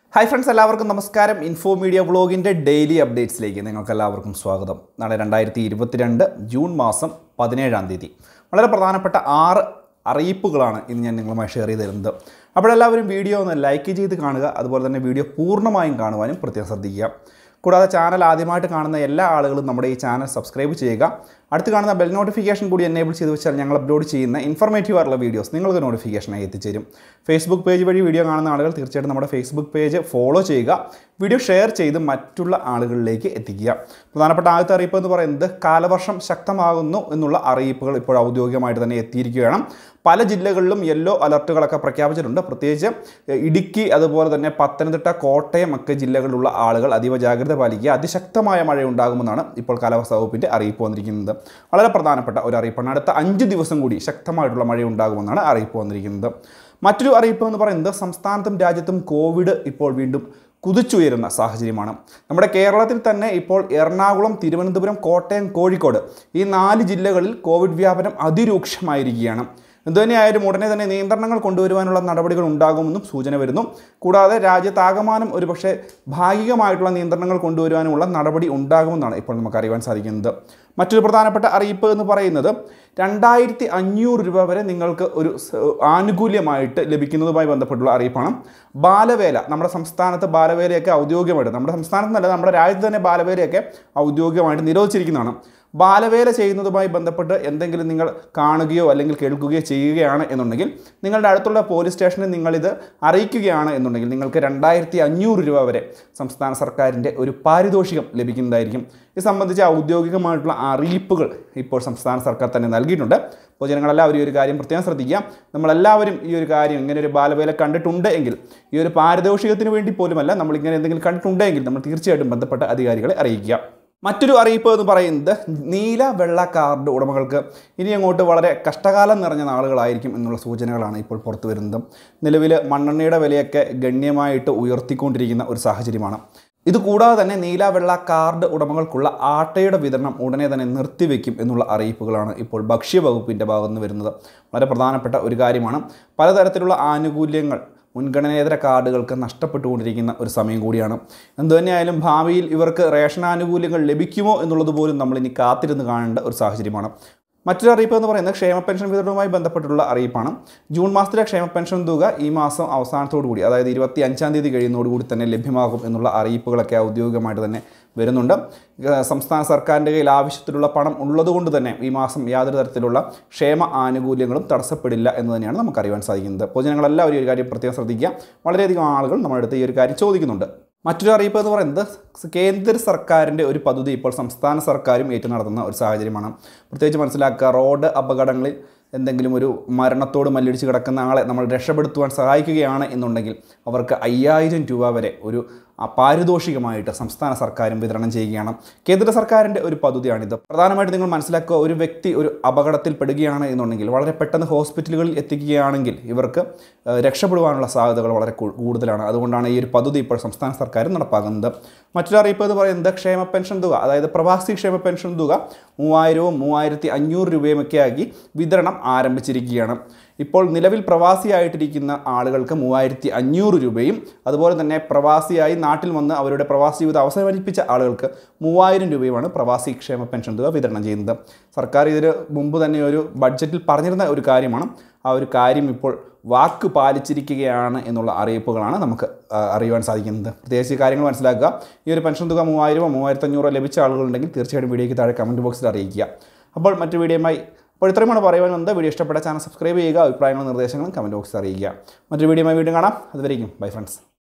hi friends എല്ലാവർക്കും നമസ്കാരം info media വ്ളോഗിൻ്റെ ഡെയിലി അപ്ഡേറ്റ്സിലേക്ക് നിങ്ങൾക്ക് എല്ലാവർക്കും സ്വാഗതം നാളെ രണ്ടായിരത്തി ഇരുപത്തിരണ്ട് ജൂൺ മാസം പതിനേഴാം തീയതി വളരെ പ്രധാനപ്പെട്ട ആറ് അറിയിപ്പുകളാണ് ഇന്ന് ഞാൻ നിങ്ങളുമായി ഷെയർ ചെയ്ത് തരുന്നത് അപ്പോഴെല്ലാവരും വീഡിയോ ഒന്ന് ലൈക്ക് ചെയ്ത് കാണുക അതുപോലെ തന്നെ വീഡിയോ പൂർണ്ണമായും കാണുവാനും പ്രത്യേകം ശ്രദ്ധിക്കുക കൂടാതെ ചാനൽ ആദ്യമായിട്ട് കാണുന്ന എല്ലാ ആളുകളും നമ്മുടെ ഈ ചാനൽ സബ്സ്ക്രൈബ് ചെയ്യുക അടുത്ത് കാണുന്ന ബെൽ നോട്ടിഫിക്കേഷൻ കൂടി എനേബിൾ ചെയ്ത് വെച്ചാൽ ഞങ്ങൾ അപ്ലോഡ് ചെയ്യുന്ന ഇൻഫർമേറ്റീവ് ആയിട്ടുള്ള വീഡിയോസ് നിങ്ങൾക്ക് നോട്ടിഫിക്കേഷനായി എത്തിച്ചേരും ഫേസ്ബുക്ക് പേജ് വഴി വീഡിയോ കാണുന്ന ആളുകൾ തീർച്ചയായിട്ടും നമ്മുടെ ഫേസ്ബുക്ക് പേജ് ഫോളോ ചെയ്യുക വീഡിയോ ഷെയർ ചെയ്ത് മറ്റുള്ള ആളുകളിലേക്ക് എത്തിക്കുക പ്രധാനപ്പെട്ട ആദ്യത്തെ അറിയിപ്പ് എന്ന് പറയുന്നത് കാലവർഷം ശക്തമാകുന്നു എന്നുള്ള അറിയിപ്പുകൾ ഇപ്പോൾ ഔദ്യോഗികമായിട്ട് തന്നെ എത്തിയിരിക്കുകയാണ് പല ജില്ലകളിലും യെല്ലോ അലർട്ടുകളൊക്കെ പ്രഖ്യാപിച്ചിട്ടുണ്ട് പ്രത്യേകിച്ച് ഇടുക്കി അതുപോലെ തന്നെ പത്തനംതിട്ട കോട്ടയം ഒക്കെ ജില്ലകളിലുള്ള ആളുകൾ അതീവ ജാഗ്രത പാലിക്കുക അതിശക്തമായ മഴ ഉണ്ടാകുമെന്നാണ് ഇപ്പോൾ കാലാവസ്ഥാ വകുപ്പിൻ്റെ അറിയിപ്പ് വന്നിരിക്കുന്നത് വളരെ പ്രധാനപ്പെട്ട ഒരു അറിയിപ്പാണ് അടുത്ത അഞ്ച് ദിവസം കൂടി ശക്തമായിട്ടുള്ള മഴ ഉണ്ടാകുമെന്നാണ് അറിയിപ്പ് വന്നിരിക്കുന്നത് മറ്റൊരു അറിയിപ്പ് എന്ന് പറയുന്നത് സംസ്ഥാനത്തും രാജ്യത്തും കോവിഡ് ഇപ്പോൾ വീണ്ടും കുതിച്ചുയരുന്ന സാഹചര്യമാണ് നമ്മുടെ കേരളത്തിൽ തന്നെ ഇപ്പോൾ എറണാകുളം തിരുവനന്തപുരം കോട്ടയം കോഴിക്കോട് ഈ നാല് ജില്ലകളിൽ കോവിഡ് വ്യാപനം അതിരൂക്ഷമായിരിക്കുകയാണ് എന്തുതന്നെയായാലും ഉടനെ തന്നെ നിയന്ത്രണങ്ങൾ കൊണ്ടുവരുവാനുള്ള നടപടികൾ ഉണ്ടാകുമെന്നും സൂചന വരുന്നു കൂടാതെ രാജ്യത്താകമാനം ഒരുപക്ഷെ ഭാഗികമായിട്ടുള്ള നിയന്ത്രണങ്ങൾ കൊണ്ടുവരുവാനുമുള്ള നടപടി ഉണ്ടാകുമെന്നാണ് ഇപ്പോൾ നമുക്ക് അറിയുവാൻ സാധിക്കുന്നത് മറ്റൊരു പ്രധാനപ്പെട്ട അറിയിപ്പ് എന്ന് പറയുന്നത് രണ്ടായിരത്തി അഞ്ഞൂറ് രൂപ വരെ നിങ്ങൾക്ക് ഒരു സ- ആനുകൂല്യമായിട്ട് ലഭിക്കുന്നതുമായി ബന്ധപ്പെട്ടുള്ള അറിയിപ്പാണ് ബാലവേല നമ്മുടെ സംസ്ഥാനത്ത് ബാലവേലയൊക്കെ ഔദ്യോഗികമായിട്ട് നമ്മുടെ സംസ്ഥാനത്ത് നല്ല നമ്മുടെ രാജ്യത്ത് തന്നെ ബാലവേലയൊക്കെ ഔദ്യോഗികമായിട്ട് നിരോധിച്ചിരിക്കുന്നതാണ് ബാലവേല ചെയ്യുന്നതുമായി ബന്ധപ്പെട്ട് എന്തെങ്കിലും നിങ്ങൾ കാണുകയോ അല്ലെങ്കിൽ കേൾക്കുകയോ ചെയ്യുകയാണ് എന്നുണ്ടെങ്കിൽ നിങ്ങളുടെ അടുത്തുള്ള പോലീസ് സ്റ്റേഷനിൽ നിങ്ങളിത് അറിയിക്കുകയാണ് എന്നുണ്ടെങ്കിൽ നിങ്ങൾക്ക് രണ്ടായിരത്തി അഞ്ഞൂറ് രൂപ വരെ സംസ്ഥാന സർക്കാരിൻ്റെ ഒരു പാരിതോഷികം ലഭിക്കുന്നതായിരിക്കും ഇത് സംബന്ധിച്ച് ഔദ്യോഗികമായിട്ടുള്ള അറിയിപ്പുകൾ ഇപ്പോൾ സംസ്ഥാന സർക്കാർ തന്നെ നൽകിയിട്ടുണ്ട് അപ്പോൾ ജനങ്ങളെല്ലാവരും ഈ ഒരു കാര്യം പ്രത്യേകം ശ്രദ്ധിക്കുക നമ്മളെല്ലാവരും ഈ ഒരു കാര്യം ഇങ്ങനെ ഒരു ബാലവേല കണ്ടിട്ടുണ്ട് എങ്കിൽ ഈ ഒരു പാരിതോഷികത്തിന് വേണ്ടി പോലുമല്ല നമ്മൾ ഇങ്ങനെ എന്തെങ്കിലും കണ്ടിട്ടുണ്ട് എങ്കിൽ നമ്മൾ തീർച്ചയായിട്ടും ബന്ധപ്പെട്ട അധികാരികളെ അറിയിക്കുക മറ്റൊരു അറിയിപ്പ് എന്ന് പറയുന്നത് നീല വെള്ള കാർഡ് ഉടമകൾക്ക് ഇനി അങ്ങോട്ട് വളരെ കഷ്ടകാലം നിറഞ്ഞ നാളുകളായിരിക്കും എന്നുള്ള സൂചനകളാണ് ഇപ്പോൾ പുറത്തു വരുന്നത് നിലവിൽ മണ്ണെണ്ണയുടെ വിലയൊക്കെ ഗണ്യമായിട്ട് ഉയർത്തിക്കൊണ്ടിരിക്കുന്ന ഒരു സാഹചര്യമാണ് ഇത് കൂടാതെ തന്നെ നീല വെള്ള കാർഡ് ഉടമകൾക്കുള്ള ആട്ടയുടെ വിതരണം ഉടനെ തന്നെ നിർത്തിവെക്കും എന്നുള്ള അറിയിപ്പുകളാണ് ഇപ്പോൾ ഭക്ഷ്യവകുപ്പിൻ്റെ ഭാഗത്ത് നിന്ന് വരുന്നത് വളരെ പ്രധാനപ്പെട്ട ഒരു കാര്യമാണ് പലതരത്തിലുള്ള ആനുകൂല്യങ്ങൾ മുൻഗണനേതര കാർഡുകൾക്ക് നഷ്ടപ്പെട്ടുകൊണ്ടിരിക്കുന്ന ഒരു സമയം കൂടിയാണ് എന്തു തന്നെയായാലും ഭാവിയിൽ ഇവർക്ക് റേഷൻ ആനുകൂല്യങ്ങൾ ലഭിക്കുമോ എന്നുള്ളത് പോലും നമ്മൾ ഇനി കാത്തിരുന്ന് കാണേണ്ട ഒരു സാഹചര്യമാണ് മറ്റൊരു അറിയിപ്പ് എന്ന് പറയുന്നത് ക്ഷേമ പെൻഷൻ വിതരണവുമായി ബന്ധപ്പെട്ടുള്ള അറിയിപ്പാണ് ജൂൺ മാസത്തിലെ ക്ഷേമ പെൻഷൻ തുക ഈ മാസം അവസാനത്തോടു കൂടി അതായത് ഇരുപത്തി അഞ്ചാം തീയതി കഴിയുന്നതോടുകൂടി തന്നെ ലഭ്യമാകും എന്നുള്ള അറിയിപ്പുകളൊക്കെ ഔദ്യോഗികമായിട്ട് തന്നെ വരുന്നുണ്ട് ഏഹ് സംസ്ഥാന സർക്കാരിൻ്റെ കയ്യിൽ ആവശ്യത്തിലുള്ള പണം ഉള്ളതുകൊണ്ട് തന്നെ ഈ മാസം യാതൊരു തരത്തിലുള്ള ക്ഷേമ ആനുകൂല്യങ്ങളും തടസ്സപ്പെടില്ല എന്ന് തന്നെയാണ് നമുക്ക് അറിയാൻ സാധിക്കുന്നത് പൊതുജനങ്ങളെല്ലാവരും ഈ ഒരു കാര്യം പ്രത്യേകം ശ്രദ്ധിക്കുക വളരെയധികം ആളുകൾ നമ്മുടെ അടുത്ത് ഈ ഒരു കാര്യം ചോദിക്കുന്നുണ്ട് മറ്റൊരു അറിയിപ്പ് എന്ന് പറയുന്നത് കേന്ദ്ര സർക്കാരിൻ്റെ ഒരു പദ്ധതി ഇപ്പോൾ സംസ്ഥാന സർക്കാരും ഏറ്റു നടത്തുന്ന ഒരു സാഹചര്യമാണ് പ്രത്യേകിച്ച് മനസ്സിലാക്കുക റോഡ് അപകടങ്ങളിൽ എന്തെങ്കിലും ഒരു മരണത്തോട് മല്ലിടിച്ച് കിടക്കുന്ന ആളെ നമ്മൾ രക്ഷപ്പെടുത്തുവാൻ സഹായിക്കുകയാണ് എന്നുണ്ടെങ്കിൽ അവർക്ക് അയ്യായിരം രൂപ വരെ ഒരു ആ പാരിതോഷികമായിട്ട് സംസ്ഥാന സർക്കാരും വിതരണം ചെയ്യുകയാണ് കേന്ദ്ര സർക്കാരിൻ്റെ ഒരു പദ്ധതിയാണിത് പ്രധാനമായിട്ട് നിങ്ങൾ മനസ്സിലാക്കുക ഒരു വ്യക്തി ഒരു അപകടത്തിൽ പെടുകയാണ് എന്നുണ്ടെങ്കിൽ വളരെ പെട്ടെന്ന് ഹോസ്പിറ്റലുകളിൽ എത്തിക്കുകയാണെങ്കിൽ ഇവർക്ക് ഏഹ്, രക്ഷപ്പെടുവാനുള്ള സാധ്യതകൾ വളരെ കൂ- കൂടുതലാണ് അതുകൊണ്ടാണ് ഈ ഒരു പദ്ധതി ഇപ്പോൾ സംസ്ഥാന സർക്കാർ നടപ്പാക്കുന്നത് മറ്റൊരു അറിയിപ്പ് എന്ന് പറയുന്നത് ക്ഷേമ പെൻഷൻ തുക അതായത് പ്രവാസി ക്ഷേമ പെൻഷൻ തുക മൂവായിരവും മൂവായിരത്തി അഞ്ഞൂറ് രൂപയുമൊക്കെ ആക്കി വിതരണം ആരംഭിച്ചിരിക്കുകയാണ് ഇപ്പോൾ നിലവിൽ പ്രവാസിയായിട്ടിരിക്കുന്ന ആളുകൾക്ക് മൂവായിരത്തി അഞ്ഞൂറ് രൂപയും അതുപോലെ തന്നെ പ്രവാസിയായി നാട്ടിൽ വന്ന് അവരുടെ പ്രവാസി ജീവിതം അവസാനിപ്പിച്ച ആളുകൾക്ക് മൂവായിരം രൂപയുമാണ് പ്രവാസി ക്ഷേമ പെൻഷൻ തുക വിതരണം ചെയ്യുന്നത് സർക്കാർ ഇതിന് മുമ്പ് തന്നെ ഒരു ബഡ്ജറ്റിൽ പറഞ്ഞിരുന്ന ഒരു കാര്യമാണ് ആ ഒരു കാര്യം ഇപ്പോൾ വാക്ക് പാലിച്ചിരിക്കുകയാണ് എന്നുള്ള അറിയിപ്പുകളാണ് നമുക്ക് ആ, അറിയുവാൻ സാധിക്കുന്നത് പ്രത്യേകിച്ച് ഈ കാര്യങ്ങൾ മനസ്സിലാക്കുക ഈ ഒരു പെൻഷൻ തുക മൂവായിരമോ മൂവായിരത്തി അഞ്ഞൂറോ ലഭിച്ച ആളുകളുണ്ടെങ്കിൽ തീർച്ചയായിട്ടും വീഡിയോയ്ക്ക് താഴെ കമൻറ്റ് ബോക്സിൽ അറിയിക്കുക അപ്പോൾ മറ്റു വീഡിയോയുമായി അപ്പോൾ ഇത്രയുമാണ് പറയുവാൻ വന്നത് വീഡിയോ ഇഷ്ടപ്പെട്ട ചാനൽ സബ്സ്ക്രൈബ് ചെയ്യുക അഭിപ്രായങ്ങളും നിർദ്ദേശങ്ങളും കമൻറ്റ് ബോക്സിൽ അറിയിക്കുക മറ്റൊരു വീഡിയോയുമായി വീണ്ടും കാണാം അതുവരെയും ബൈ ഫ്രണ്ട്സ്